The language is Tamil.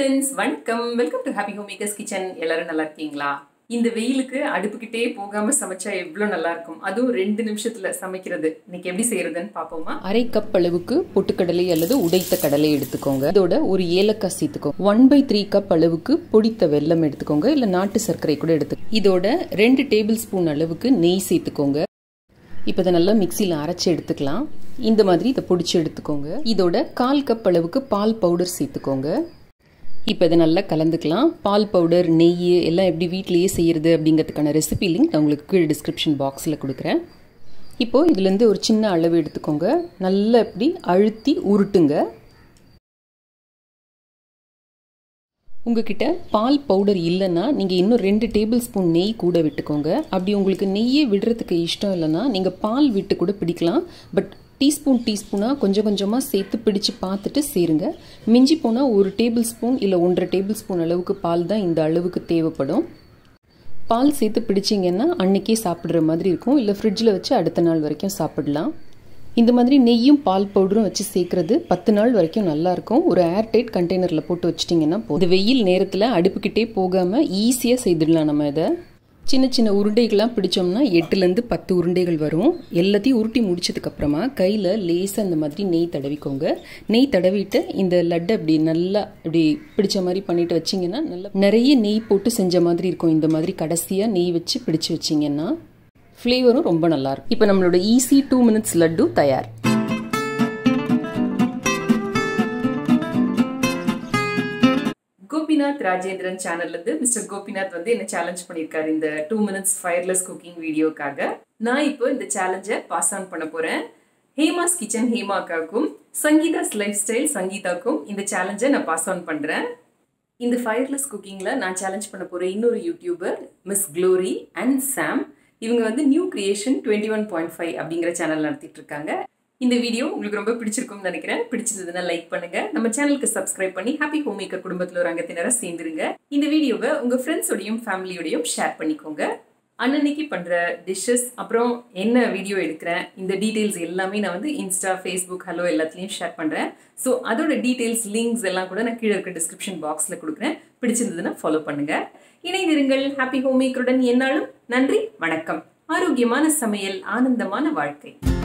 ஃப்ரெண்ட்ஸ் வணக்கம் welcome to happy home makers kitchen எல்லாரும் நல்லா இருக்கீங்களா இந்த வெயிலுக்கு அடுப்புக்கிட்டே போகாம சமைச்சா எவ்வளோ நல்லா இருக்கும் அதுவும் ரெண்டு நிமிஷத்துல சமைக்கிறது இன்னைக்கு எப்படி செய்யறதுன்னு பார்ப்போமா அரை கப் அளவுக்கு பொட்டுக்கடலை அல்லது உடைத்த கடலை எடுத்துக்கோங்க இதோட ஒரு ஏலக்காய் சேர்த்துக்கோங்க ஒன் பை த்ரீ கப் அளவுக்கு பொடித்த வெல்லம் எடுத்துக்கோங்க இல்ல நாட்டு சர்க்கரை கூட எடுத்து இதோட ரெண்டு டேபிள் ஸ்பூன் அளவுக்கு நெய் சேர்த்துக்கோங்க இப்போ இதை நல்லா மிக்சியில் அரைச்சி எடுத்துக்கலாம் இந்த மாதிரி இதை பொடிச்சு எடுத்துக்கோங்க இதோட கால் கப் அளவுக்கு பால் பவுடர் சேர்த்துக்கோங்க இப்போ இதை நல்லா கலந்துக்கலாம் பால் பவுடர் நெய் எல்லாம் எப்படி வீட்லேயே செய்கிறது அப்படிங்கிறதுக்கான ரெசிபி லிங்க் நான் உங்களுக்கு கீழே டிஸ்கிரிப்ஷன் பாக்ஸில் கொடுக்குறேன் இப்போது இதுலேருந்து ஒரு சின்ன அளவு எடுத்துக்கோங்க நல்லா இப்படி அழுத்தி உருட்டுங்க உங்ககிட்ட பால் பவுடர் இல்லைன்னா நீங்கள் இன்னும் ரெண்டு டேபிள் ஸ்பூன் நெய் கூட விட்டுக்கோங்க அப்படி உங்களுக்கு நெய்யே விடுறதுக்கு இஷ்டம் இல்லைன்னா நீங்கள் பால் விட்டு கூட பிடிக்கலாம் பட் டீஸ்பூன் டீஸ்பூனாக கொஞ்சம் கொஞ்சமாக சேர்த்து பிடிச்சு பார்த்துட்டு சேருங்க மிஞ்சி போனால் ஒரு டேபிள் ஸ்பூன் இல்லை ஒன்றரை டேபிள் ஸ்பூன் அளவுக்கு பால் தான் இந்த அளவுக்கு தேவைப்படும் பால் சேர்த்து பிடிச்சிங்கன்னா அன்னைக்கே சாப்பிட்ற மாதிரி இருக்கும் இல்லை ஃப்ரிட்ஜில் வச்சு அடுத்த நாள் வரைக்கும் சாப்பிடலாம் இந்த மாதிரி நெய்யும் பால் பவுடரும் வச்சு சேர்க்கறது பத்து நாள் வரைக்கும் நல்லா இருக்கும் ஒரு ஏர்டைட் கண்டெய்னரில் போட்டு வச்சிட்டிங்கன்னா போதும் இந்த வெயில் நேரத்தில் அடுப்புக்கிட்டே போகாமல் ஈஸியாக செய்திடலாம் நம்ம இதை சின்ன சின்ன உருண்டைகள்லாம் பிடிச்சோம்னா எட்டுலேருந்து பத்து உருண்டைகள் வரும் எல்லாத்தையும் உருட்டி முடிச்சதுக்கப்புறமா கையில் லேசாக இந்த மாதிரி நெய் தடவிக்கோங்க நெய் தடவிட்டு இந்த லட்டை அப்படி நல்லா இப்படி பிடிச்ச மாதிரி பண்ணிட்டு வச்சிங்கன்னா நல்லா நிறைய நெய் போட்டு செஞ்ச மாதிரி இருக்கும் இந்த மாதிரி கடைசியாக நெய் வச்சு பிடிச்சு வச்சிங்கன்னா ஃப்ளேவரும் ரொம்ப நல்லாயிருக்கும் இப்போ நம்மளோட ஈஸி டூ மினிட்ஸ் லட்டு தயார் கோபிநாத் ராஜேந்திரன் சேனல்ல இருந்து மிஸ்டர் கோபிநாத் வந்து என்ன சேலஞ்ச் பண்ணியிருக்காரு இந்த டூ மினிட்ஸ் ஃபயர்லெஸ் குக்கிங் வீடியோக்காக நான் இப்போ இந்த சேலஞ்சை பாஸ் ஆன் பண்ண போறேன் ஹேமாஸ் கிச்சன் ஹேமாக்காக்கும் சங்கீதாஸ் லைஃப் ஸ்டைல் சங்கீதாக்கும் இந்த சேலஞ்சை நான் பாஸ் ஆன் பண்றேன் இந்த ஃபயர்லெஸ் குக்கிங்ல நான் சேலஞ்ச் பண்ண போற இன்னொரு YouTuber miss Glory and Sam இவங்க வந்து new creation twenty one point five அப்படிங்கிற சேனல் நடத்திட்டு இருக்காங்க இந்த வீடியோ உங்களுக்கு ரொம்ப பிடிச்சிருக்கும்னு நினைக்கிறேன் பிடிச்சதுன்னா லைக் பண்ணுங்க நம்ம சேனலுக்கு சப்ஸ்கிரைப் பண்ணி ஹாப்பி ஹோம் மேக்கர் குடும்பத்தில் ஒரு அங்கத்தினரை சேர்ந்துருங்க இந்த வீடியோவை உங்க ஃப்ரெண்ட்ஸோடையும் ஃபேமிலியோடையும் ஷேர் பண்ணிக்கோங்க அன்னன்னைக்கு பண்ற டிஷ்ஷஸ் அப்புறம் என்ன வீடியோ எடுக்கிறேன் இந்த டீட்டெயில்ஸ் எல்லாமே நான் வந்து இன்ஸ்டா ஃபேஸ்புக் ஹலோ எல்லாத்துலேயும் ஷேர் பண்ணுறேன் ஸோ அதோட டீட்டெயில்ஸ் லிங்க்ஸ் எல்லாம் கூட நான் கீழே இருக்க டிஸ்கிரிப்ஷன் பாக்ஸில் கொடுக்குறேன் பிடிச்சிருந்ததுன்னா ஃபாலோ பண்ணுங்க இணைந்திருங்கள் ஹாப்பி ஹோம் மேக்கருடன் என்னாலும் நன்றி வணக்கம் ஆரோக்கியமான சமையல் ஆனந்தமான வாழ்க்கை